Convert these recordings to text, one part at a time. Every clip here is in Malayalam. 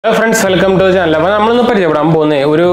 Hello friends welcome to channel അപ്പോൾ നമ്മളിന്ന് പരിചയപ്പെടാൻ പോകുന്നത് ഒരു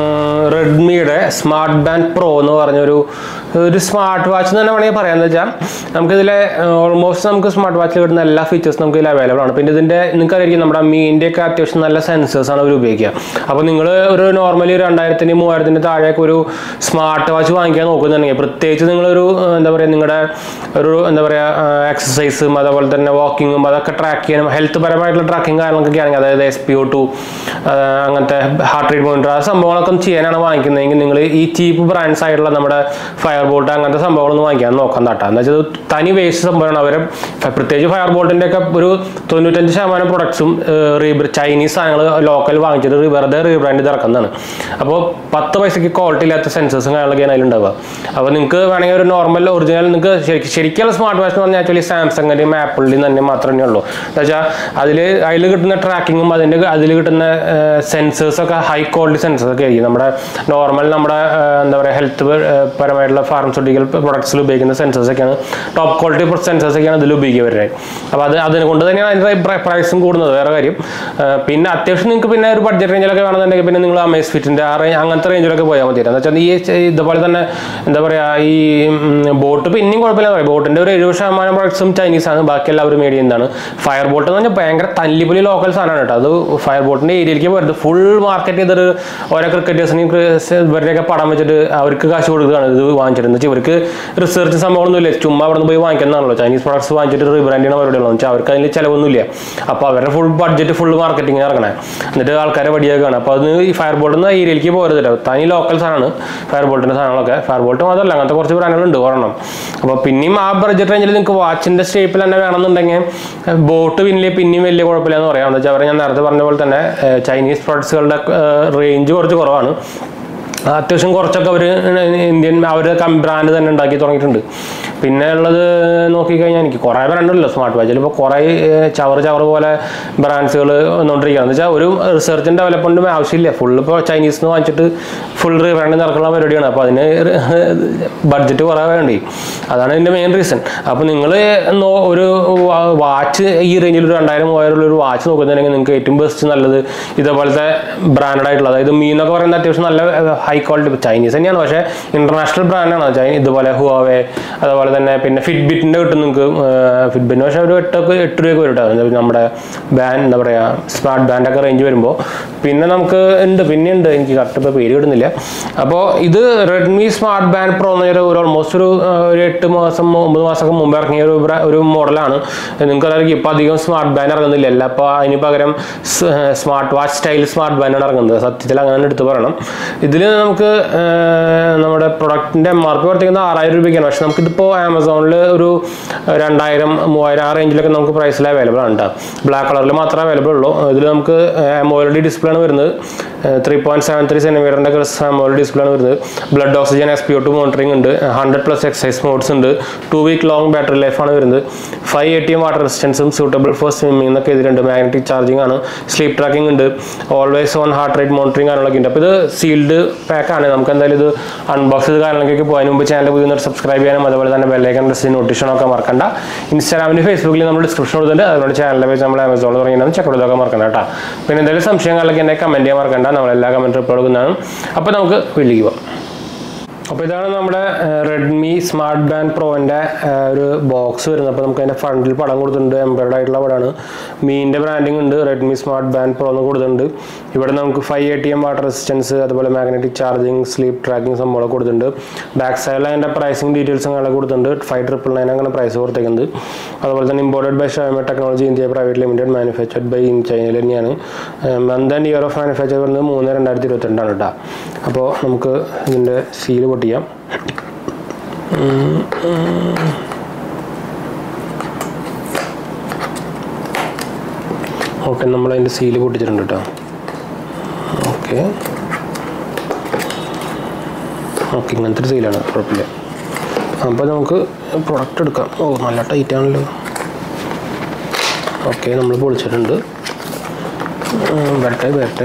റെഡ്മിയുടെ സ്മാർട്ട് ബാൻഡ് പ്രോ എന്ന് പറഞ്ഞൊരു ഒരു സ്മാർട്ട് വാച്ച് എന്ന് തന്നെ വേണമെങ്കിൽ പറയാമെന്ന് വെച്ചാൽ നമുക്കിതിലെ ഓൾമോസ്റ്റ് നമുക്ക് സ്മാർട്ട് വാച്ചിൽ കിട്ടുന്ന എല്ലാ ഫീച്ചേഴ്സും നമുക്ക് ഇതിൽ അവൈലബിൾ ആണ് പിന്നെ ഇതിൻ്റെ നിങ്ങൾക്കറിയാം നമ്മുടെ മീൻ്റെ ഒക്കെ അത്യാവശ്യം നല്ല സെൻസേഴ്സ് ആണ് അവർ ഉപയോഗിക്കുക അപ്പോൾ നിങ്ങൾ ഒരു നോർമലി ഒരു രണ്ടായിരത്തിന് മൂവായിരത്തിൻ്റെ താഴേക്ക് ഒരു സ്മാർട്ട് വാച്ച് വാങ്ങിക്കാൻ നോക്കുന്നുണ്ടെങ്കിൽ പ്രത്യേകിച്ച് നിങ്ങളൊരു ഏഹ്, എന്താ പറയുക നിങ്ങളുടെ ഒരു എന്താ പറയുക എക്സസൈസും അതേപോലെ തന്നെ വാക്കിങ്ങും അതൊക്കെ ട്രാക്ക് ചെയ്യാനും ഹെൽത്ത് പരമായിട്ടുള്ള ട്രാക്കിങ് കാര്യങ്ങളൊക്കെ ആണെങ്കിൽ അതായത് എസ് പി ഒ ടു അങ്ങനത്തെ ഹാർട്ട് റേറ്റ് മോണിറ്റർ ആ സംഭവങ്ങളൊക്കെ ചെയ്യാനാണ് വാങ്ങിക്കുന്നതെങ്കിൽ നിങ്ങൾ ഈ ചീപ്പ് ബ്രാൻഡ്സ് ആയിട്ടുള്ള നമ്മുടെ ഫയർ ബോൾട്ട് അങ്ങനത്തെ സംഭവങ്ങളൊന്നും വാങ്ങിക്കാൻ നോക്കാൻ തട്ടാ എന്ന് വെച്ചാൽ ഇത് തനി വേസ്റ്റ് സംഭവമാണ് അവരെ പ്രത്യേകിച്ച് ഫയർ ബോൾട്ടിൻ്റെ ഒക്കെ ഒരു തൊണ്ണൂറ്റഞ്ച് ശതമാനം പ്രൊഡക്ട്സും റീബ്ര ചൈനീസ് സാധനങ്ങൾ ലോക്കൽ വാങ്ങിച്ചിട്ട് re- വെറുതെ റീബ്രാൻഡ് ഇറക്കുന്നതാണ് അപ്പോൾ പത്ത് പൈസയ്ക്ക് ക്വാളിറ്റി ഇല്ലാത്ത സെൻസേഴ്സും കാര്യങ്ങളൊക്കെയാണ് അതിലുണ്ടാവുക അപ്പോൾ നിങ്ങൾക്ക് വേണമെങ്കിൽ ഒരു നോർമൽ ഒറിജിനൽ നിങ്ങൾക്ക് ശരിക്കും ശരിക്കുള്ള സ്മാർട്ട് വാച്ച് എന്ന് പറഞ്ഞാൽ ആക്ച്വലി സാംസങ്ങിൻ്റെയും ആപ്പിളിൻ്റെയും തന്നെ മാത്രമേ ഉള്ളൂ എന്ന് വെച്ചാൽ അതിൽ അതിൽ കിട്ടുന്ന ട്രാക്കിങ്ങും അതിൻ്റെ അതിൽ കിട്ടുന്ന സെൻസേഴ്സൊക്കെ ഹൈ ക്വാളിറ്റി സെൻസേഴ്സ് ഒക്കെ ആയിരിക്കും നമ്മുടെ നോർമൽ നമ്മുടെ ആ, എന്താ പറയുക ഹെൽത്ത് പരമായിട്ടുള്ള ഫാർമസ്യൂട്ടിക്കൽ പ്രൊഡക്ട്സിൽ ഉപയോഗിക്കുന്ന സെൻസേഴ്സ് ഒക്കെയാണ് ടോപ്പ് ക്വാളിറ്റി സെൻസേഴ്സ് ഒക്കെയാണ് ഇതിൽ ഉപയോഗിക്കുക വരുന്നത് അപ്പോൾ അത് അതിനെ കൊണ്ട് തന്നെയാണ് അതിൻ്റെ പ്രൈസും കൂടുന്നത് വേറെ കാര്യം ആ, പിന്നെ അത്യാവശ്യം നിങ്ങൾക്ക് പിന്നെ ഒരു ബഡ്ജറ്റ് റേഞ്ചിലൊക്കെ വേണമെന്നുണ്ടെങ്കിൽ പിന്നെ നിങ്ങൾ അമേസ് ഫിറ്റിൻ്റെ ആ റേഞ്ച് അങ്ങനത്തെ റേഞ്ചിലൊക്കെ പോയാൽ മതി എന്ന് വെച്ചാൽ ഈ ചെ- ഇതുപോലെ തന്നെ എന്താ പറയുക ഈ ബോട്ട് പിന്നെയും കുഴപ്പമില്ല പറയാം ബോട്ടിൻ്റെ ഒരു എഴുപത് ശതമാനം പ്രൊഡക്ട്സും ചൈനീസ് ആണ് ബാക്കി എല്ലാവരും മേഡ് ചെയ്യുന്നതാണ് ഫയർ ബോട്ട് എന്ന് പറഞ്ഞാൽ ഭയങ്കര തല്ലിപ്പൊലി ലോക്കൽ സാധനമാണ് കേട്ടോ അത് ഫയർ ബോട്ടിൻ്റെ ഏരിയയിലേക്ക് വരുന്നത് ഫുൾ മാർക്കറ്റ് ചെയ്തിട്ട് ഓരോ ക്രിക്കറ്റേഴ്സിനെയും ഇവരുടെയൊക്കെ പടം വെച്ചിട്ട് അവർക്ക് കാശ് കൊടുക്കുകയാണ് ഇത് വാങ്ങിച്ചിട്ട് എന്ന് വെച്ചാൽ ഇവർക്ക് റിസർച്ച് സംഭവമൊന്നുമില്ല ചുമ്മാ അവിടെ നിന്ന് പോയി വാങ്ങിക്കുന്നതാണല്ലോ ചൈനീസ് പ്രൊഡക്ട്സ് വാങ്ങിച്ചിട്ട് റീബ്രാൻഡ് ചെയ്യണ പരിപാടിയുള്ളൂ എന്ന് വെച്ചാൽ അവർക്ക് അതിൽ ചിലവൊന്നുമില്ല അപ്പോൾ അവരുടെ ഫുൾ ബഡ്ജറ്റ് ഫുൾ മാർക്കറ്റിംഗ് ഇറങ്ങണേ എന്നിട്ട് ആൾക്കാരെ വടിയാക്കുകയാണ് അപ്പോൾ അത് ഈ ഫയർ ബോൾട്ട് നിന്ന് ഏരിയയിലേക്ക് പോരുന്നില്ല തനി ലോക്കൽ സാധനമാണ് ഫയർ ബോൾട്ടിൻ്റെ സാധനങ്ങളൊക്കെ ഫയർ ബോൾട്ട് മാത്രമല്ല അങ്ങനത്തെ കുറച്ച് ബ്രാൻഡുകളുണ്ട് ഒരെണ്ണം അപ്പോൾ പിന്നെയും ആ ബഡ്ജറ്റ് റേഞ്ചിൽ നിങ്ങൾക്ക് വാച്ചിൻ്റെ ഷേപ്പിൽ തന്നെ വേണമെന്നുണ്ടെങ്കിൽ ബോട്ട് പിന്നെ പിന്നെയും വലിയ കുഴപ്പമില്ല എന്ന് പറയാം എന്താ വെച്ചാൽ അവരെ ഞാൻ നേരത്തെ പറഞ്ഞ പോലെ തന്നെ ഏഹ്, ചൈനീസ് പ്രൊഡക്ട്സുകളുടെ റേഞ്ച് കുറച്ച് കുറവാണ് അത്യാവശ്യം കുറച്ചൊക്കെ അവർ ഇന്ത്യൻ അവരുടെ ബ്രാൻഡ് തന്നെ ഉണ്ടാക്കി തുടങ്ങിയിട്ടുണ്ട് പിന്നെ ഉള്ളത് നോക്കിക്കഴിഞ്ഞാൽ എനിക്ക് കുറേ ബ്രാൻഡുണ്ടല്ലോ സ്മാർട്ട് വാച്ചിൽ ഇപ്പോൾ കുറേ ഏഹ്, ചവറ് ചവറ് പോലെ ബ്രാൻഡ്സുകൾ വന്നുകൊണ്ടിരിക്കുകയാണ് എന്ന് വെച്ചാൽ ഒരു റിസർച്ചും ഡെവലപ്മെൻറ്റും ആവശ്യമില്ല ഫുൾ ഇപ്പോൾ ചൈനീസ് നിന്ന് വാങ്ങിച്ചിട്ട് ഫുൾ റീബ്രാൻഡ് നടക്കുന്ന പരിപാടിയാണ് അപ്പോൾ അതിന് ബഡ്ജറ്റ് കുറേ വേണ്ടി അതാണ് ഇതിൻ്റെ മെയിൻ റീസൺ അപ്പോൾ നിങ്ങൾ ഒരു വാച്ച് ഈ റേഞ്ചിൽ ഒരു രണ്ടായിരം മൂവായിരം ഉള്ള ഒരു വാച്ച് നോക്കുന്നുണ്ടെങ്കിൽ നിങ്ങൾക്ക് ഏറ്റവും ബെസ്റ്റ് നല്ലത് ഇതേപോലത്തെ ബ്രാൻഡ് ആയിട്ടുള്ള അതായത് മീ എന്നൊക്കെ പറയുന്നത് അത്യാവശ്യം നല്ല ഹൈ ക്വാളിറ്റി ചൈനീസ് തന്നെയാണ് പക്ഷേ ഇന്റർനാഷണൽ ബ്രാൻഡാണ് ചൈന ഇതുപോലെ ഹുവാവേ അതുപോലെ തന്നെ പിന്നെ ഫിറ്റ്ബിറ്റിൻ്റെ കിട്ടും നിങ്ങൾക്ക് ഫിറ്റ്ബിറ്റിന് പക്ഷേ ഒരു എട്ടൊക്കെ എട്ട് രൂപയൊക്കെ വരും കേട്ടോ എന്താ നമ്മുടെ ബാൻഡ് എന്താ പറയുക സ്മാർട്ട് ബാൻഡൊക്കെ റേഞ്ച് വരുമ്പോൾ പിന്നെ നമുക്ക് ഉണ്ട് പിന്നെ ഉണ്ട് എനിക്ക് കറക്റ്റ് ഇപ്പോൾ പേര് കിട്ടുന്നില്ല അപ്പോൾ ഇത് റെഡ്മി സ്മാർട്ട് ബാൻഡ് പ്രോ എന്ന് പറഞ്ഞ ഒരു ഓൾമോസ്റ്റ് ഒരു ആ, ഒരു എട്ട് മാസം ഒമ്പത് മാസമൊക്കെ മുമ്പ് ഇറങ്ങിയ ഒരു ബ്രാ- ഒരു മോഡലാണ് നിങ്ങൾക്ക് അറിയാം ഇപ്പോൾ അധികം സ്മാർട്ട് ബാൻഡ് ഇറങ്ങുന്നില്ല അല്ല അപ്പോൾ അതിന് പകരം സ്മാർട്ട് വാച്ച് സ്റ്റൈൽ സ്മാർട്ട് ബാൻഡാണ് ഇറങ്ങുന്നത് സത്യത്തിൽ അങ്ങനെ തന്നെ എടുത്ത് പറയണം ഇതിൽ നമുക്ക് ആ, നമ്മുടെ പ്രൊഡക്റ്റിൻ്റെ എം ആർ പി വർത്തിക്കുന്നത് ആറായിരം രൂപയ്ക്കാണ് പക്ഷേ നമുക്കിതിപ്പോൾ ആമസോണിൽ ഒരു രണ്ടായിരം മൂവായിരം ആ റേഞ്ചിലൊക്കെ നമുക്ക് പ്രൈസിൽ അവൈലബിൾ ആണ് കേട്ടോ ബ്ലാക്ക് കളറിൽ മാത്രമേ അവൈലബിൾ ഉള്ളൂ ഇതിൽ നമുക്ക് എമോലഡി ഡിസ്പ്ലേ ആണ് വരുന്നത് ത്രീ പോയിന്റ് സെവൻ ത്രീ സെൻറ്റിമീറ്ററിൻ്റെ എമോലഡി ഡിസ്പ്ലേ ആണ് വരുന്നത് blood oxygen S P O two monitoring ഉണ്ട് ഹൺഡ്രഡ് പ്ലസ് എക്സൈസ് മോഡ്സ് ഉണ്ട് ടു വീക്ക് ലോങ് ബാറ്ററി ലൈഫാണ് വരുന്നത് ഫൈവ് എയ്റ്റി വാട്ടർ റെസിസ്റ്റൻസും സൂട്ടബിൾ ഫോർ സ്വിമ്മിംഗ് എന്നൊക്കെ ഇതിലുണ്ട് മാഗ്നറ്റിക് ചാർജിങ് ആണ് സ്ലീപ്പ് ട്രാക്കിംഗ് ഉണ്ട് always on heart rate monitoring കാര്യങ്ങളൊക്കെ ഉണ്ട് അപ്പോൾ ഇത് സീൽഡ് പാക്കാണ് നമുക്ക് എന്തായാലും ഇത് അൺബോക്സ് ചെയ്ത് കാര്യങ്ങളൊക്കെ പോകുന്നതിന് മുമ്പ് ചാനൽ പുതിയ സബ്സ്ക്രൈബ് ചെയ്യാനും അതുപോലെ തന്നെ ബെല്ലൈക്കൺ ഡ്രസ്സിന് നോട്ടിഫിക്കേഷൻ ഒക്കെ മറക്കണ്ട ഇൻസ്റ്റാഗ്രാമിലും ഫേസ്ബുക്കിലും നമ്മൾ ഡിസ്ക്രിപ്ഷൻ കൊടുത്തിട്ടുണ്ട് അതുകൊണ്ട് ചാനലിലെ പേജ് നമ്മൾ ആമസോണിൽ തുടങ്ങിയാണ് ചെക്ക് കൊടുത്തൊക്കെ മറക്കണ്ട കേട്ടോ പിന്നെ എന്തെങ്കിലും സംശയങ്ങളിലൊക്കെ എന്നെ കമൻറ്റ് ചെയ്യാൻ മറക്കണ്ട നമ്മളെല്ലാ കമൻറ്റ് റിപ്ലൈ കൊടുക്കുന്നതാണ് അപ്പോൾ നമുക്ക് വീട്ടിലേക്ക് പോകാം അപ്പോൾ ഇതാണ് നമ്മുടെ റെഡ്മി സ്മാർട്ട് ബാൻഡ് പ്രോൻ്റെ ഒരു ബോക്സ് വരുന്നത് അപ്പോൾ നമുക്ക് അതിൻ്റെ ഫ്രണ്ടിൽ പടം കൊടുത്തിട്ടുണ്ട് എംബ്രോയിഡ് ആയിട്ടുള്ള പടമാണ് മീൻ്റെ ബ്രാൻഡിങ് ഉണ്ട് റെഡ്മി സ്മാർട്ട് ബാൻഡ് പ്രോ എന്ന് കൊടുത്തിട്ടുണ്ട് ഇവിടെ നമുക്ക് five A T M water resistance അതുപോലെ മാഗ്നറ്റിക് ചാർജിങ് സ്ലീപ്പ് ട്രാക്കിംഗ് സംഭവം കൊടുത്തിട്ടുണ്ട് ബാക്ക് സൈഡിൽ അതിൻ്റെ പ്രൈസിങ് ഡീറ്റെയിൽസ് അങ്ങനെ കൊടുത്തിട്ടുണ്ട് ഫൈവ് ട്രിപ്പിൾ നയൻ അങ്ങനെ പ്രൈസ് കൊടുത്തേക്കുന്നത് അതുപോലെ തന്നെ ഇമ്പോർട്ടഡ് ബൈ ഷോമ technology India private limited manufactured by in ചൈനയിൽ തന്നെയാണ് month and year of manufacture വരുന്നത് മൂന്ന് രണ്ടായിരത്തി ഇരുപത്തിരണ്ടാണ് കേട്ടോ അപ്പോൾ നമുക്ക് ഇതിൻ്റെ സീല് പൊട്ടിക്കാം ഉം, ഉം. ഓക്കെ നമ്മൾ അതിൻ്റെ സീല് പൊട്ടിച്ചിട്ടുണ്ട് കേട്ടോ ഓക്കെ ഓക്കെ ഇങ്ങനത്തെ ഒരു സീലാണ് കുഴപ്പമില്ല അപ്പോൾ നമുക്ക് പ്രൊഡക്റ്റ് എടുക്കാം ഓ നല്ല ടൈറ്റ് ആണല്ലോ ഓക്കെ നമ്മൾ പൊളിച്ചിട്ടുണ്ട് ഉം, വരട്ടെ വരട്ടെ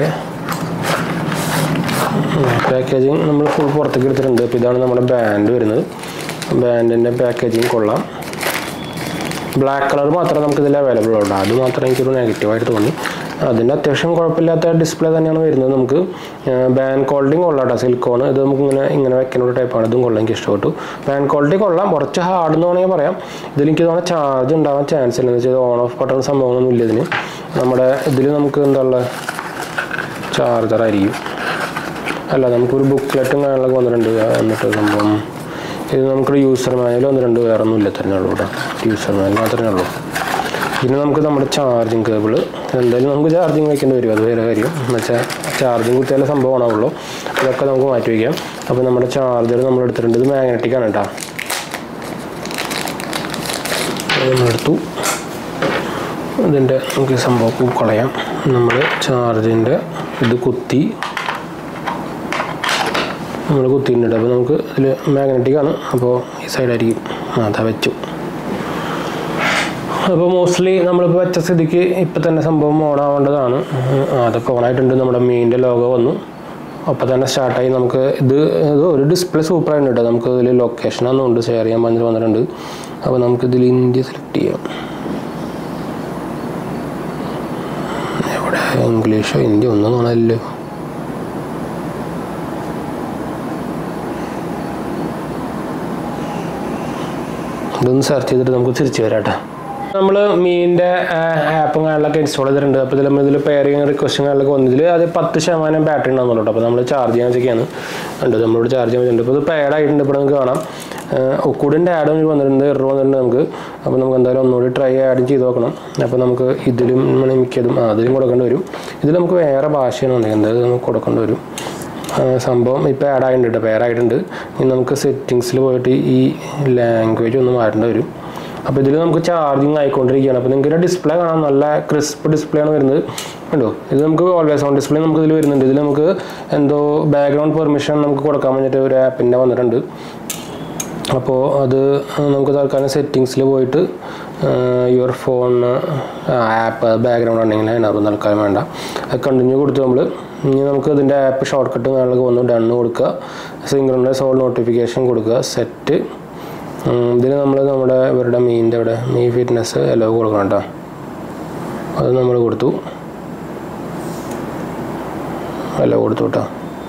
പാക്കേജിങ് നമ്മൾ ഫുൾ പുറത്തേക്ക് എടുത്തിട്ടുണ്ട് അപ്പോൾ ഇതാണ് നമ്മുടെ ബാൻഡ് വരുന്നത് ബാൻഡിൻ്റെ പാക്കേജിങ് കൊള്ളാം ബ്ലാക്ക് കളർ മാത്രമേ നമുക്ക് ഇതിൽ അവൈലബിൾ ഉള്ളൂ അത് മാത്രമേ എനിക്കൊരു നെഗറ്റീവായിട്ട് തോന്നി അതിൻ്റെ അത്യാവശ്യം കുഴപ്പമില്ലാത്ത ഡിസ്പ്ലേ തന്നെയാണ് വരുന്നത് നമുക്ക് ബാൻ ക്വാളിറ്റിയും കൊള്ളാം കേട്ടോ സിലിക്കോൺ ഇത് നമുക്ക് ഇങ്ങനെ ഇങ്ങനെ വെക്കുന്ന ഒരു ടൈപ്പാണ് ഇതും കൊള്ളാം എനിക്ക് ഇഷ്ടപ്പെട്ടു ബാൻ ക്വാളിറ്റി കൊള്ളാം കുറച്ച് ഹാർഡ് എന്ന് വേണമെങ്കിൽ പറയാം ഇതിൽ എനിക്ക് തോന്നുന്ന ചാർജ് ഉണ്ടാവാൻ ചാൻസ് ഇല്ല എന്ന് വെച്ചാൽ ഓൺ ഓഫ് ബട്ടൺ സംഭവങ്ങളൊന്നും ഇല്ല ഇതിന് നമ്മുടെ ഇതിൽ നമുക്ക് എന്താ ഉള്ളത് ചാർജർ ആയിരിക്കും അല്ല നമുക്കൊരു ബുക്ക്ലെറ്റും കാര്യങ്ങളൊക്കെ വന്നിട്ടുണ്ട് എന്നിട്ട് സംഭവം ഇത് നമുക്കൊരു യൂസർ മാനുവൽ വന്നിട്ടുണ്ട് വേറെ ഒന്നും ഇല്ല തന്നെ ഉള്ളൂ കേട്ടോ യൂസർ മാനുവൽ മാത്രമേ ഉള്ളൂ പിന്നെ നമുക്ക് നമ്മുടെ ചാർജിങ് കേബിൾ എന്തായാലും നമുക്ക് ചാർജിങ് വയ്ക്കേണ്ടി വരും അത് വേറെ കാര്യം എന്ന് വെച്ചാൽ ചാർജിങ് കുത്തിയാലേ സംഭവമാണുള്ളൂ ഇതൊക്കെ നമുക്ക് മാറ്റി വയ്ക്കാം അപ്പോൾ നമ്മുടെ ചാർജർ നമ്മൾ എടുത്തിട്ടുണ്ട് ഇത് മാഗ്നറ്റിക് ആണ് കേട്ടോ അത് നമ്മളെടുത്തു ഇതിൻ്റെ നമുക്ക് ഈ സംഭവം കളയാം നമ്മൾ ചാർജിൻ്റെ ഇത് കുത്തി നമ്മൾ കുത്തിയിട്ടുണ്ട് അപ്പോൾ നമുക്ക് ഇതിൽ മാഗ്നറ്റിക് ആണ് അപ്പോൾ ഈ സൈഡായിരിക്കും ആ, അതാ വെച്ചു അപ്പോൾ മോസ്റ്റ്ലി നമ്മളിപ്പോൾ വെച്ച സ്ഥിതിക്ക് ഇപ്പം തന്നെ സംഭവം ഓൺ ആവേണ്ടതാണ് ആ, അതൊക്കെ ഓൺ ആയിട്ടുണ്ട് നമ്മുടെ മീനിൻ്റെ ലോഗോ വന്നു അപ്പോൾ തന്നെ സ്റ്റാർട്ടായി നമുക്ക് ഇത് ഇത് ഒരു ഡിസ്പ്ലേ സൂപ്പറായിട്ട് കേട്ടോ നമുക്ക് ഇതിൽ ലൊക്കേഷൻ ഒന്നുണ്ട് ഷെയർ ചെയ്യാൻ പറഞ്ഞിട്ട് വന്നിട്ടുണ്ട് അപ്പോൾ നമുക്ക് ഇതിൽ ഇന്ത്യ സെലക്ട് ചെയ്യാം എവിടെ ഇംഗ്ലീഷോ ഹിന്ദി ഒന്നും കാണാനില്ലല്ലോ ഇതൊന്ന് സെർച്ച് ചെയ്തിട്ട് നമുക്ക് തിരിച്ചു വരാം കേട്ടോ നമ്മൾ മീനിൻ്റെ ആപ്പും കാര്യങ്ങളൊക്കെ ഇൻസ്റ്റാൾ ചെയ്തിട്ടുണ്ട് അപ്പോൾ ഇതിൽ നമ്മൾ ഇതിൽ പെയറിങ് റിക്വസ്റ്റും കാര്യങ്ങളൊക്കെ വന്നതിൽ അത് പത്ത് ശതമാനം ബാറ്ററി ഉണ്ടാകുന്നുള്ളൂ കേട്ടോ അപ്പോൾ നമ്മൾ ചാർജ് ചെയ്യാൻ വെച്ചൊക്കെയാണ് ഉണ്ട് നമ്മളിവിടെ ചാർജ് ചെയ്യാൻ വെച്ചിട്ടുണ്ട് ഇപ്പോൾ ഇത് പാഡ് ആയിട്ടുണ്ട് ഇപ്പോൾ നമുക്ക് കാണാം ഒക്കൂടിൻ്റെ ആഡ് വന്നിട്ടുണ്ട് എറർ വന്നിട്ടുണ്ട് നമുക്ക് അപ്പോൾ നമുക്ക് എന്തായാലും ഒന്നുകൂടി ട്രൈ ആഡ് ചെയ്ത് നോക്കണം അപ്പോൾ നമുക്ക് ഇതിലും നമ്മൾ മിക്കതും ആ, അതിലും കൊടുക്കേണ്ടി വരും ഇതിൽ നമുക്ക് വേറെ ഭാഷയാണ് വന്നിരിക്കുന്നത് അത് നമുക്ക് കൊടുക്കേണ്ടി വരും ആ, സംഭവം ഇപ്പോൾ ആഡ് ആയിട്ടുണ്ട് കേട്ടോ പെയർ ആയിട്ടുണ്ട് ഇനി നമുക്ക് സെറ്റിങ്സിൽ പോയിട്ട് ഈ ലാംഗ്വേജ് ഒന്ന് മാറ്റേണ്ടി വരും അപ്പോൾ ഇതിൽ നമുക്ക് ചാർജിങ് ആയിക്കൊണ്ടിരിക്കുകയാണ് അപ്പോൾ നിങ്ങൾക്ക് ഡിസ്പ്ലേ കാണാം നല്ല ക്രിസ്പ് ഡിസ്പ്ലേ ആണ് വരുന്നത് കണ്ടോ ഇത് നമുക്ക് ഓൾവേസ് ഓൺ ഡിസ്പ്ലേ നമുക്ക് ഇതിൽ വരുന്നുണ്ട് ഇതിൽ നമുക്ക് എന്തോ ബാക്ക്ഗ്രൗണ്ട് പെർമിഷൻ നമുക്ക് കൊടുക്കാൻ വേണ്ടിയിട്ട് ഒരു ആപ്പിൻ്റെ വന്നിട്ടുണ്ട് അപ്പോൾ അത് നമുക്ക് തൽക്കാലം സെറ്റിങ്സിൽ പോയിട്ട് യുവർ ഫോൺ ആപ്പ് ബാക്ക്ഗ്രൗണ്ട് ഉണ്ടെങ്കിൽ അതിനകത്ത് തൽക്കാലം വേണ്ട അത് കണ്ടിന്യൂ കൊടുത്ത് നമ്മൾ ഇനി നമുക്ക് ഇതിൻ്റെ ആപ്പ് ഷോർട്ട് കട്ടും കാര്യങ്ങളൊക്കെ വന്നു ഡണ്ണ് കൊടുക്കുക സിംഗ്രണൈസ് ഓൾ നോട്ടിഫിക്കേഷൻ കൊടുക്കുക സെറ്റ് ഇതിൽ നമ്മൾ നമ്മുടെ ഇവരുടെ മീനിൻ്റെ അവിടെ മീ ഫിറ്റ്നസ് എല്ലോ കൊടുക്കണം കേട്ടോ അത് നമ്മൾ കൊടുത്തു എല്ലോ കൊടുത്തു കേട്ടോ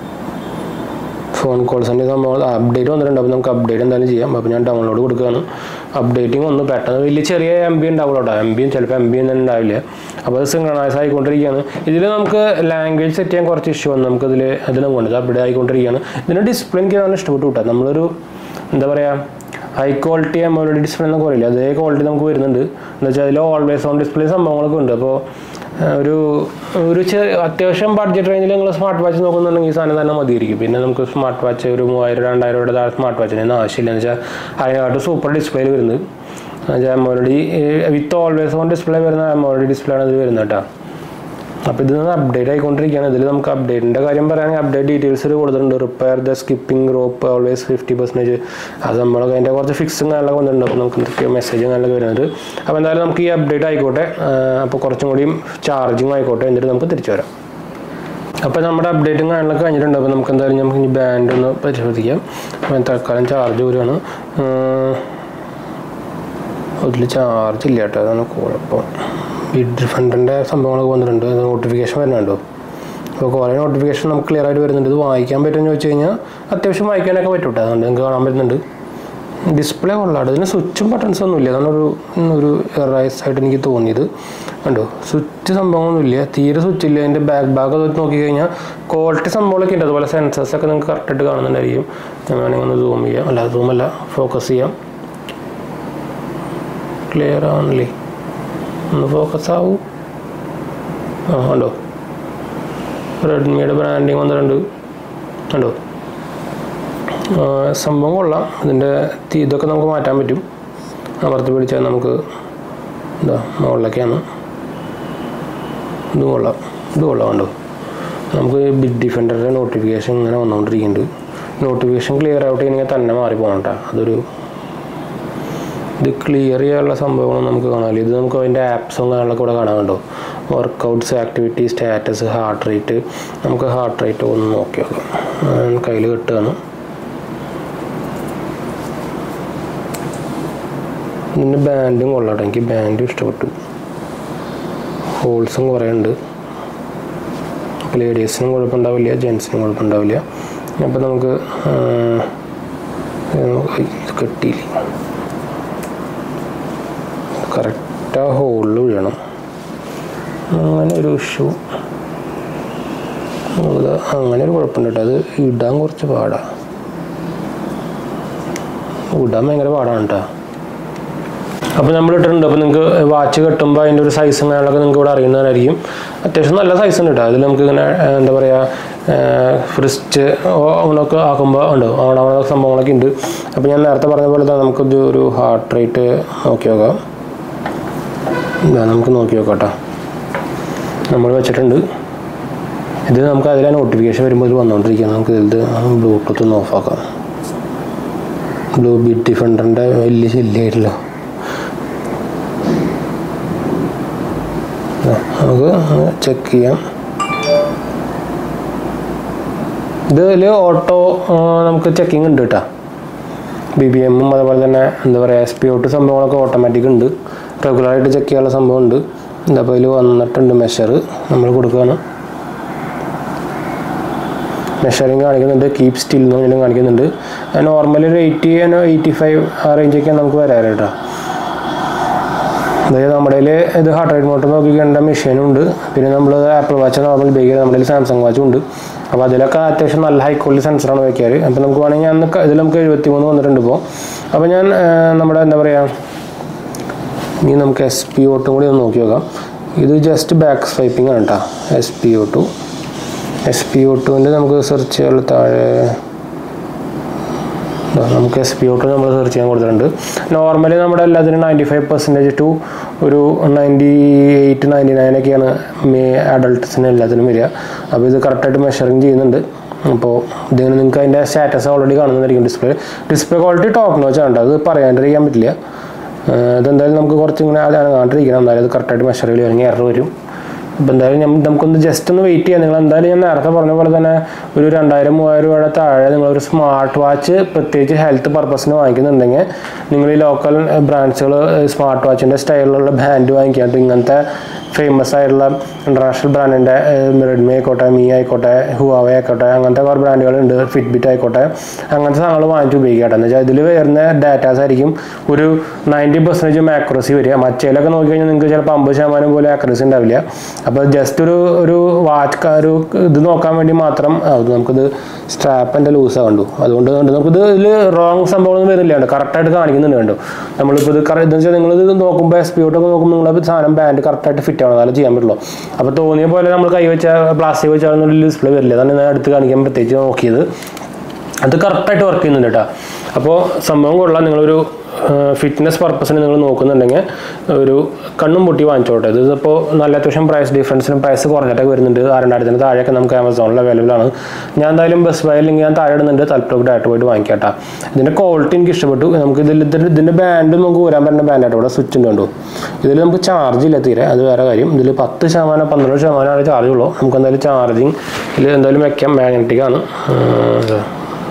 ഫോൺ കോൾസിൻ്റെ സംഭവങ്ങൾ അപ്ഡേറ്റ് വന്നിട്ടുണ്ട് അപ്പോൾ നമുക്ക് അപ്ഡേറ്റ് എന്തായാലും ചെയ്യാം അപ്പോൾ ഞാൻ ഡൗൺലോഡ് കൊടുക്കുകയാണ് അപ്ഡേറ്റിംഗ് ഒന്ന് പെട്ടെന്ന് വലിയ ചെറിയ എം ബി ഉണ്ടാവുള്ളൂ കേട്ടോ എം ബിയും ചിലപ്പോൾ എം ബി ഒന്നും ഉണ്ടാവില്ല അപ്പോൾ അത് സിംഗ്രണൈസ് ആയിക്കൊണ്ടിരിക്കുകയാണ് ഇതിൽ നമുക്ക് ലാംഗ്വേജ് സെറ്റ് ചെയ്യാൻ കുറച്ച് ഇഷ്യൂ വന്നു നമുക്ക് ഇതിൽ അതിലും കൊണ്ട് അപ്ഡേറ്റ് ആയിക്കൊണ്ടിരിക്കുകയാണ് ഇതിൻ്റെ ഡിസ്പ്ലേ എനിക്ക് നല്ല ഇഷ്ടപ്പെട്ടു കേട്ടോ നമ്മളൊരു എന്താ പറയുക ഹൈ ക്വാളിറ്റി എമോലഡ് ഡിസ്പ്ലേ എന്നൊക്കെ പറയില്ല അതേ ക്വാളിറ്റി നമുക്ക് വരുന്നുണ്ട് എന്ന് വെച്ചാൽ അതിൽ ഓൾവേസ് ഓൺ ഡിസ്പ്ലേ സംഭവങ്ങളൊക്കെ ഉണ്ട് അപ്പോൾ ഒരു ഒരു ചെറിയ അത്യാവശ്യം ബഡ്ജറ്റ് റേഞ്ചിൽ നിങ്ങൾ സ്മാർട്ട് വാച്ച് നോക്കുന്നുണ്ടെങ്കിൽ ഈ സാധനം തന്നെ മതിയായിരിക്കും പിന്നെ നമുക്ക് സ്മാർട്ട് വാച്ച് ഒരു മൂവായിരം രണ്ടായിരം രൂപയുടെ താഴെ സ്മാർട്ട് വാച്ചിനൊന്നും ആവശ്യമില്ല എന്ന് വെച്ചാൽ അതിനകത്ത് സൂപ്പർ ഡിസ്പ്ലേയിൽ വരുന്നത് എന്നുവെച്ചാൽ AMOLED with always on display വരുന്ന എമോലഡി ഡിസ്പ്ലേ ആണ് ഇത് വരുന്നത് കേട്ടോ അപ്പോൾ ഇത് അപ്ഡേറ്റ് ആയിക്കൊണ്ടിരിക്കുകയാണ് ഇതിൽ നമുക്ക് അപ്ഡേറ്റിൻ്റെ കാര്യം പറയുകയാണെങ്കിൽ അപ്ഡേറ്റ് ഡീറ്റെയിൽസ് കൊടുത്തിട്ടുണ്ട് repair the skipping rope always fifty percentage അത് നമ്മളൊക്കെ അതിൻ്റെ കുറച്ച് ഫിക്സും കാര്യങ്ങളൊക്കെ വന്നിട്ടുണ്ട് അപ്പോൾ നമുക്ക് എന്തൊക്കെയോ മെസ്സേജും കാര്യങ്ങളൊക്കെ വരുന്നത് അപ്പോൾ എന്തായാലും നമുക്ക് ഈ അപ്ഡേറ്റ് ആയിക്കോട്ടെ അപ്പോൾ കുറച്ചും കൂടിയും ചാർജിങ് ആയിക്കോട്ടെ എന്നിട്ട് നമുക്ക് തിരിച്ചു വരാം അപ്പോൾ നമ്മുടെ അപ്ഡേറ്റും കാര്യങ്ങളൊക്കെ കഴിഞ്ഞിട്ടുണ്ട് അപ്പോൾ നമുക്ക് എന്തായാലും നമുക്ക് ഇനി ബാൻഡ് ഒന്ന് പരിശോധിക്കാം അപ്പോൾ തൽക്കാലം ചാർജ് വരുവാണ് അതിൽ ചാർജ് ഇല്ല കേട്ടോ അതാണ് കുഴപ്പം ബിഡ് ഫണ്ടിൻ്റെ സംഭവങ്ങളൊക്കെ വന്നിട്ടുണ്ട് അത് നോട്ടിഫിക്കേഷൻ വരുന്നുണ്ടോ അപ്പോൾ കുറേ നോട്ടിഫിക്കേഷൻ നമുക്ക് ക്ലിയർ ആയിട്ട് വരുന്നുണ്ട് ഇത് വായിക്കാൻ പറ്റുമെന്ന് ചോദിച്ചു കഴിഞ്ഞാൽ അത്യാവശ്യം വായിക്കാനൊക്കെ പറ്റും കേട്ടോ അതുകൊണ്ട് നിങ്ങൾക്ക് കാണാൻ പറ്റുന്നുണ്ട് ഡിസ്പ്ലേ കൊള്ളാട് ഇതിന് സ്വിച്ചും ബട്ടൺസ് ഒന്നും ഇല്ല അതാണ് ഒരു ഒരു റൈസ് ആയിട്ട് എനിക്ക് തോന്നിയത് കണ്ടോ സ്വിച്ച് സംഭവമൊന്നുമില്ല തീരെ സ്വിച്ച് ഇല്ല അതിൻ്റെ ബാക്ക് ഭാഗം ഒക്കെ നോക്കിക്കഴിഞ്ഞാൽ ക്വാളിറ്റി സംഭവങ്ങളൊക്കെ ഉണ്ട് അതുപോലെ സെൻസേഴ്സ് ഒക്കെ നിങ്ങൾക്ക് കറക്റ്റായിട്ട് കാണുന്നുണ്ടായിരിക്കും ഞാൻ വേണമെങ്കിൽ ഒന്ന് സൂം ചെയ്യാം അല്ല സൂം അല്ല ഫോക്കസ് ചെയ്യാം ക്ലിയർ ആവുന്നില്ലേ ഒന്ന് ഫോക്കസ് ആവൂ ആ കണ്ടോ റെഡ്മിയുടെ ബ്രാൻഡിങ് വന്നിട്ടുണ്ട് കണ്ടോ ആ, സംഭവം കൊള്ളാം ഇതിൻ്റെ തീ ഇതൊക്കെ നമുക്ക് മാറ്റാൻ പറ്റും അമർത്തി പിടിച്ചാൽ നമുക്ക് എന്താ മുകളിലൊക്കെയാണ് ഇത് കൊള്ളാം ഇത് കൊള്ളാം കണ്ടോ നമുക്ക് ബിഗ് ഡിഫൻഡറുടെ നോട്ടിഫിക്കേഷൻ ഇങ്ങനെ വന്നുകൊണ്ടിരിക്കുന്നുണ്ട് നോട്ടിഫിക്കേഷൻ ക്ലിയർ ഔട്ട് ചെയ്യണമെങ്കിൽ തന്നെ മാറി പോകണം കേട്ടോ അതൊരു ഇത് ക്ലിയർ ചെയ്യാനുള്ള സംഭവങ്ങൾ നമുക്ക് കാണാമല്ലോ ഇത് നമുക്ക് അതിൻ്റെ ആപ്സും കാര്യങ്ങളൊക്കെ ഇവിടെ കാണാൻ കണ്ടോ workouts activity status heart rate നമുക്ക് ഹാർട്ട് റേറ്റ് ഒന്ന് നോക്കി നോക്കാം കയ്യിൽ കിട്ടുകയാണ് ഇതിൻ്റെ ബാൻഡും കൊള്ളാട്ടോ എനിക്ക് ബാൻഡും ഇഷ്ടപ്പെട്ടു ഹോൾസും കുറേ ഉണ്ട് ലേഡീസിനും കുഴപ്പമുണ്ടാവില്ല ജെൻസിനും കുഴപ്പമുണ്ടാവില്ല അപ്പോൾ നമുക്ക് ആ, ഇത് കിട്ടിയില്ല കറക്റ്റ് ആ ഹോളിൽ വീഴണം അങ്ങനെ ഒരു ഇഷ്യൂ അത് അങ്ങനെ ഒരു കുഴപ്പമുണ്ട് കേട്ടോ അത് ഇടാൻ കുറച്ച് പാടാണ് ഇടാൻ ഭയങ്കര പാടാണ് കേട്ടോ അപ്പോൾ നമ്മൾ ഇട്ടിട്ടുണ്ട് അപ്പോൾ നിങ്ങൾക്ക് വാച്ച് കെട്ടുമ്പോൾ അതിൻ്റെ ഒരു സൈസും കാര്യങ്ങളൊക്കെ നിങ്ങൾക്ക് ഇവിടെ അറിയുന്നതായിരിക്കും അത്യാവശ്യം നല്ല സൈസ് ഉണ്ട് കേട്ടോ അതിൽ നമുക്ക് ഇങ്ങനെ ഏഹ്, എന്താ പറയുക ഫ്രിസ്റ്റ് അങ്ങനെയൊക്കെ ആക്കുമ്പോൾ ഉണ്ട് അങ്ങനെ അങ്ങനെ സംഭവങ്ങളൊക്കെ ഉണ്ട് അപ്പോൾ ഞാൻ നേരത്തെ പറഞ്ഞ പോലെ തന്നെ നമുക്കിത് ഒരു ഹാർട്ട് റേറ്റ് നോക്കി നോക്കാം ഇതാ നമുക്ക് നോക്കി നോക്കാം കേട്ടോ നമ്മൾ വെച്ചിട്ടുണ്ട് ഇത് നമുക്ക് അതിലെ നോട്ടിഫിക്കേഷൻ വരുമ്പോൾ ഇത് വന്നുകൊണ്ടിരിക്കുക നമുക്ക് ഇത് ബ്ലൂടൂത്ത് ഒന്ന് ഓഫാക്കാം ബ്ലൂ ബീറ്റ് ഡിഫൻഡറിൻ്റെ വലിയ ശല്യമായിട്ടല്ലോ നമുക്ക് ചെക്ക് ചെയ്യാം ഇതിൽ ഓട്ടോ നമുക്ക് ചെക്കിംഗ് ഉണ്ട് കേട്ടോ ബി ബി എമ്മും അതുപോലെ തന്നെ എന്താ പറയുക എസ് പി ഔട്ട് സംഭവങ്ങളൊക്കെ ഓട്ടോമാറ്റിക് ഉണ്ട് റെഗുലറായിട്ട് ചെക്ക് ചെയ്യാനുള്ള സംഭവം ഉണ്ട് എന്താ അപ്പോൾ ഇതിൽ വന്നിട്ടുണ്ട് മെഷർ നമ്മൾ കൊടുക്കുകയാണ് മെഷറിങ് കാണിക്കുന്നുണ്ട് കീപ് സ്റ്റിൽ എന്ന് പറഞ്ഞാലും കാണിക്കുന്നുണ്ട് നോർമലി ഒരു എയ്റ്റി എയ്റ്റി ഫൈവ് ആ റേഞ്ചൊക്കെ നമുക്ക് വരാറ് കേട്ടോ അതായത് നമ്മുടെ കയ്യിൽ ഇത് ഹാർട്ട് റേറ്റ് മോട്ടർ നോക്കിക്കേണ്ട മെഷീനും ഉണ്ട് പിന്നെ നമ്മൾ ആപ്പിൾ വാച്ച് നോർമൽ ഉപയോഗിക്കുന്നത് നമ്മുടെ കയ്യിൽ സാംസങ് വാച്ചും ഉണ്ട് അപ്പോൾ അതിലൊക്കെ അത്യാവശ്യം നല്ല ഹൈ ക്വാളിറ്റി സെൻസറാണ് വയ്ക്കാറ് അപ്പോൾ നമുക്ക് വേണമെങ്കിൽ അന്ന് ക- ഇതിൽ നമുക്ക് എഴുപത്തി മൂന്ന് വന്നിട്ടുണ്ട് ഇപ്പോൾ അപ്പോൾ ഞാൻ ആ, നമ്മുടെ എന്താ പറയുക ഇനി നമുക്ക് എസ് പി ഒട്ടും കൂടി ഒന്ന് നോക്കി നോക്കാം ഇത് ജസ്റ്റ് ബാക്ക് സ്വൈപ്പിംഗ് ആണ് കേട്ടോ S P O two S P O ടുവിൻ്റെ നമുക്ക് സെർച്ച് ചെയ്യാനുള്ള താഴെ ദാ നമുക്ക് എസ് പി ഒട്ട് നമ്മൾ സെർച്ച് ചെയ്യാൻ കൊടുത്തിട്ടുണ്ട് നോർമലി നമ്മുടെ എല്ലാത്തിനും നയൻറ്റി ഫൈവ് പെർസെൻറ്റേജ് ടു ഒരു നയൻറ്റി എയ്റ്റ് നയൻറ്റി നയൻ ഒക്കെയാണ് മേ അഡൾട്ട്സിന് എല്ലാത്തിനും വരിക അപ്പോൾ ഇത് കറക്റ്റായിട്ട് മെഷറിങ് ചെയ്യുന്നുണ്ട് അപ്പോൾ ഇതിന് നിങ്ങൾക്ക് അതിൻ്റെ സ്റ്റാറ്റസ് ഓൾറെഡി കാണുന്നതായിരിക്കും display display quality top notch ആണ് അത് പറയാണ്ടിരിക്കാൻ പറ്റില്ല ഏഹ് ഇതെന്തായാലും നമുക്ക് കുറച്ച് ഇങ്ങനെ അതാണ് കണ്ടിരിക്കണം എന്നാലും അത് കറക്റ്റായിട്ട് മെഷർ ചെയ്ത് അല്ലെങ്കിൽ എറർ വരും അപ്പോൾ എന്തായാലും ഞമ്മ- നമുക്കൊന്ന് ജസ്റ്റ് ഒന്ന് വെയിറ്റ് ചെയ്യാം നിങ്ങൾ എന്തായാലും ഞാൻ നേരത്തെ പറഞ്ഞ പോലെ തന്നെ ഒരു രണ്ടായിരം മൂവായിരം രൂപയുടെ താഴെ നിങ്ങളൊരു സ്മാർട്ട് വാച്ച് പ്രത്യേകിച്ച് ഹെൽത്ത് പർപ്പസിന് വാങ്ങിക്കുന്നുണ്ടെങ്കിൽ നിങ്ങൾ ഈ ലോക്കൽ ബ്രാൻഡ്സുകൾ സ്മാർട്ട് വാച്ചിൻ്റെ സ്റ്റൈലിലുള്ള ബാൻഡ് വാങ്ങിക്കാണ്ട് ഇങ്ങനത്തെ ഫേമസ് ആയിട്ടുള്ള ഇൻ്റർനാഷണൽ ബ്രാൻഡിൻ്റെ റെഡ്മി ആയിക്കോട്ടെ മീ ആയിക്കോട്ടെ ഹുവാവേ ആയിക്കോട്ടെ അങ്ങനത്തെ കുറേ ബ്രാൻഡുകളുണ്ട് ഫിറ്റ്ബിറ്റ് ആയിക്കോട്ടെ അങ്ങനത്തെ സാധനങ്ങൾ വാങ്ങിച്ച് ഉപയോഗിക്കട്ടെ എന്ന് വെച്ചാൽ ഇതിൽ വരുന്ന ഡാറ്റാസ് ആയിരിക്കും ഒരു നയൻറ്റി പെർസെൻറ്റേജ് ആക്യുറസി വരിക മറ്റേലൊക്കെ നോക്കിക്കഴിഞ്ഞാൽ നിങ്ങൾക്ക് ചിലപ്പോൾ അമ്പത് ശതമാനം പോലും ആക്യുറസി ഉണ്ടാവില്ല അപ്പോൾ ജസ്റ്റ് ഒരു ഒരു വാച്ച് ഒരു ഇത് നോക്കാൻ വേണ്ടി മാത്രം ആ, ഇത് നമുക്കിത് സ്ട്രാപ്പ് എൻ്റെ ലൂസ് കണ്ടു അതുകൊണ്ട് കണ്ടു നമുക്കിത് ഇതിൽ റോങ് സംഭവമൊന്നും വരുന്നില്ല കണ്ടോ കറക്റ്റായിട്ട് കാണിക്കുന്നുണ്ട് കണ്ടോ നമ്മളിപ്പോൾ ഇത് കറ ഇതെന്ന് വെച്ചാൽ നിങ്ങളിത് നോക്കുമ്പോൾ എസ് പി ഔട്ടൊക്കെ നോക്കുമ്പോൾ നിങ്ങൾ സാധനം ബാൻഡ് കറക്റ്റായിട്ട് ഫിറ്റ് ആവണം അതായത് ചെയ്യാൻ പറ്റുള്ളൂ അപ്പോൾ തോന്നിയ പോലെ നമ്മൾ കൈ വെച്ച പ്ലാസ്റ്റിക് വെച്ചാൽ ഡിസ്പ്ലേ വരില്ല അതാണ് ഞാൻ അടുത്ത് കാണിക്കാൻ പ്രത്യേകിച്ച് നോക്കിയത് അത് കറക്റ്റായിട്ട് വർക്ക് ചെയ്യുന്നുണ്ട് കേട്ടോ അപ്പോൾ സംഭവം കൊള്ളാം നിങ്ങളൊരു ഫിറ്റ്നസ് പർപ്പസിന് നിങ്ങൾ നോക്കുന്നുണ്ടെങ്കിൽ ഒരു കണ്ണും പൊട്ടി വാങ്ങിച്ചോട്ടെ ഇതിപ്പോൾ നല്ല അത്യാവശ്യം പ്രൈസ് ഡിഫറൻസിന് പ്രൈസ് കുറഞ്ഞിട്ടൊക്കെ വരുന്നുണ്ട് ആ രണ്ടായിരത്തിന് താഴെയൊക്കെ നമുക്ക് ആമസോണിൽ അവൈലബിൾ ആണ് ഞാൻ എന്തായാലും ബസ് ബൈ ലിങ്ക് ഞാൻ താഴെ ഇടുന്നുണ്ട് താല്പര്യം ഡയറക്റ്റ് പോയിട്ട് വാങ്ങിക്കാട്ടാ ഇതിൻ്റെ ക്വാളിറ്റി എനിക്ക് ഇഷ്ടപ്പെട്ടു നമുക്ക് ഇതിൽ ഇതിൻ്റെ ഇതിൻ്റെ ബാൻഡ് നമുക്ക് ഊരാൻ പറ്റുന്ന ബാൻഡായിട്ട് ഇവിടെ സ്വിച്ച് ഉണ്ട് കണ്ടു ഇതിൽ നമുക്ക് ചാർജ് ഇല്ല തീരെ അത് വേറെ കാര്യം ഇതിൽ പത്ത് ശതമാനം പന്ത്രണ്ട് ശതമാനമാണ് ചാർജ് ഉള്ളൂ നമുക്ക് എന്തായാലും ചാർജിങ് ഇതിൽ എന്തായാലും വെക്കാം മാഗ്നറ്റിക് ആണ് ഉം,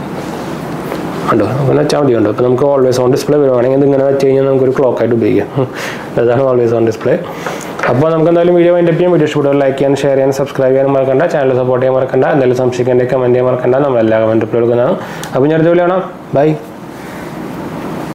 ഉണ്ടോ അങ്ങനെ വെച്ചാൽ മതി ഉണ്ടോ ഇപ്പോൾ നമുക്ക് ഓൾവേസ് ഓൺ ഡിസ്പ്ലേ വരുവാണെങ്കിൽ ഇതിങ്ങനെ വെച്ച് കഴിഞ്ഞാൽ നമുക്കൊരു ക്ലോക്ക് ആയിട്ട് ഉപയോഗിക്കാം അതാണ് ഓൾവേസ് ഓൺ ഡിസ്പ്ലേ അപ്പോൾ നമുക്ക് എന്തായാലും വീഡിയോ അതിൻ്റെ ചെയ്യാൻ വീഡിയോ ഇഷ്ടപ്പെടുക ലൈക്ക് ചെയ്യാൻ ഷെയർ ചെയ്യാൻ സബ്സ്ക്രൈബ് ചെയ്യാൻ മറക്കണ്ട ചാനൽ സപ്പോർട്ട് ചെയ്യാൻ മറക്കണ്ട എന്തെങ്കിലും സംശയിക്കാൻ കമൻറ്റ് ചെയ്യാൻ മറക്കണ്ട നമ്മളെല്ലാ കമൻറ്റ് റിപ്ലൈ കൊടുക്കുന്നതാണ് അപ്പോൾ ഞാൻ അടുത്ത വീഡിയോ കാണാം ബൈ